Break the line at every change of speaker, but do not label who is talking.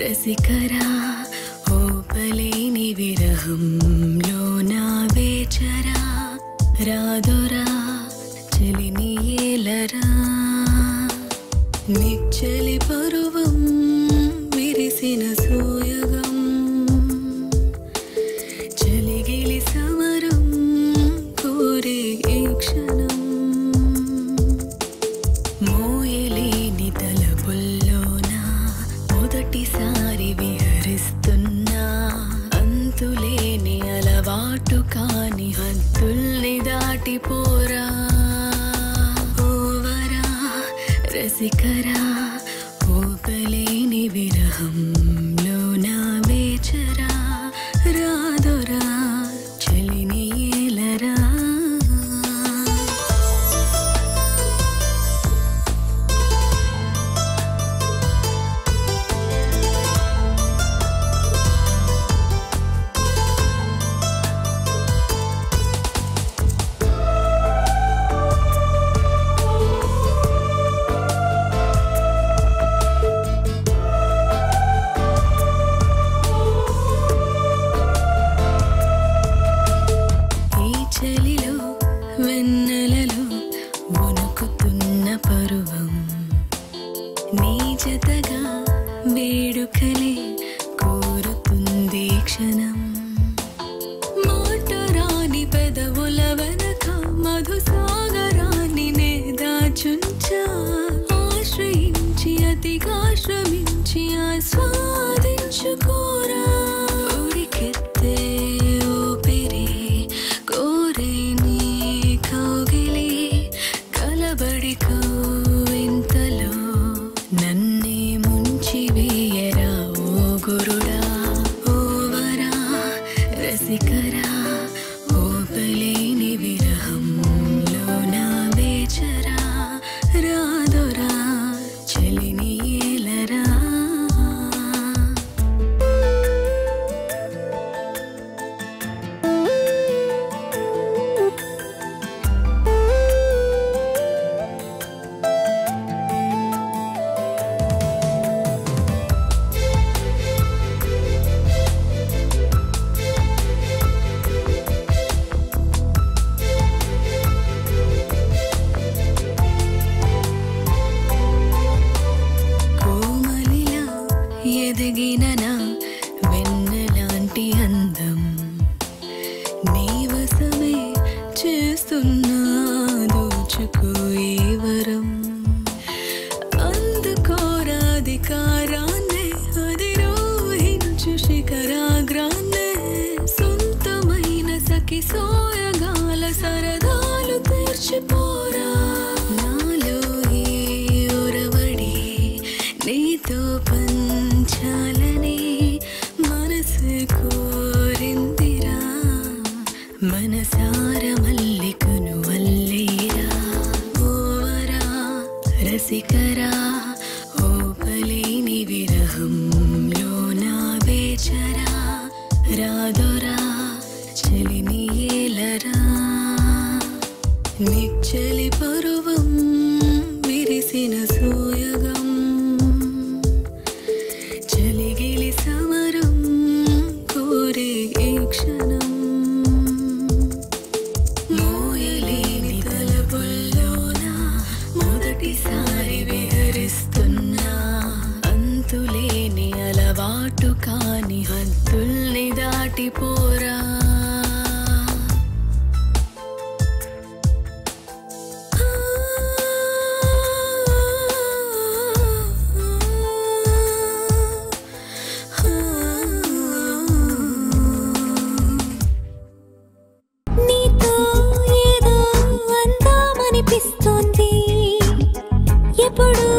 రసికరా ఓపలేని విరహంలో నా వేచరా రాదురా చెలిని ఏలరా నిచ్చలి పరువం విరిసిన సోయగం చలిగిలి సమరం కోరే ఈ క్షణం మోయలేని తలపుల్లోన మొదటిసారి విహరిస్తున్నా అంతులేని అలవాటు కాని హద్దుల్ని దాటిపోరా ఓవరా రసికరా ఓపలేని విరహంలో నా వేచరా రాదురా చలిని ఏలరా ఈ చలిలో వెన్నెలలో వణుకుతున్న పరువం నీ జతగా వేడుకలే కోరుతుంది క్షణం మాట రాని పెదవుల వెనక మధుసాగరాన్ని నే దాచుంచా ఆశ్రయించి అతిగా శ్రమించి ఆస్వాదించుకోరా ఉరికెత్తే ఊపిరి కోరే నీ కౌగిలి కలబడి ఇంతలో నన్నే ముంచి వేయరా ఓ గురుడా ఓవరా రసికరా ఓపలేని విరహంలో నా వేచరా రాదురా చలిని ఏలరా కోమలిలా ఎదిగిన నా వెన్నెలాంటి అందం నీ వసమే చేస్తున్నా దోచుకో ఈ వరం అందుకోరాధికారాన్నే అధిరోహించు శిఖరాగ్రాన్నే సొంతమైన సఖి సోయగాల సరదాలు తీర్చిపోరా నాలో ఈ ఒరవడి నీతో పంచాలని మనసు కోరిందిరా మనసార మల్లికను వల్లేరా ఓవరా రసికరా ఓపలేని విరహంలో నా వేచరా రాదురా చలిని ఏలరా నిచ్చలి పరువం విరిసిన సోయగం చలిగిలి సమరం కోరే ఈ క్షణం మోయలేని తలపుల్లోన మొదటిసారి విహరిస్తున్నా అంతులేని అలవాటు కాని హద్దుల్ని దాటిపోరా
నీతో ఏదో అందామనిపిస్తోంది ఎప్పుడు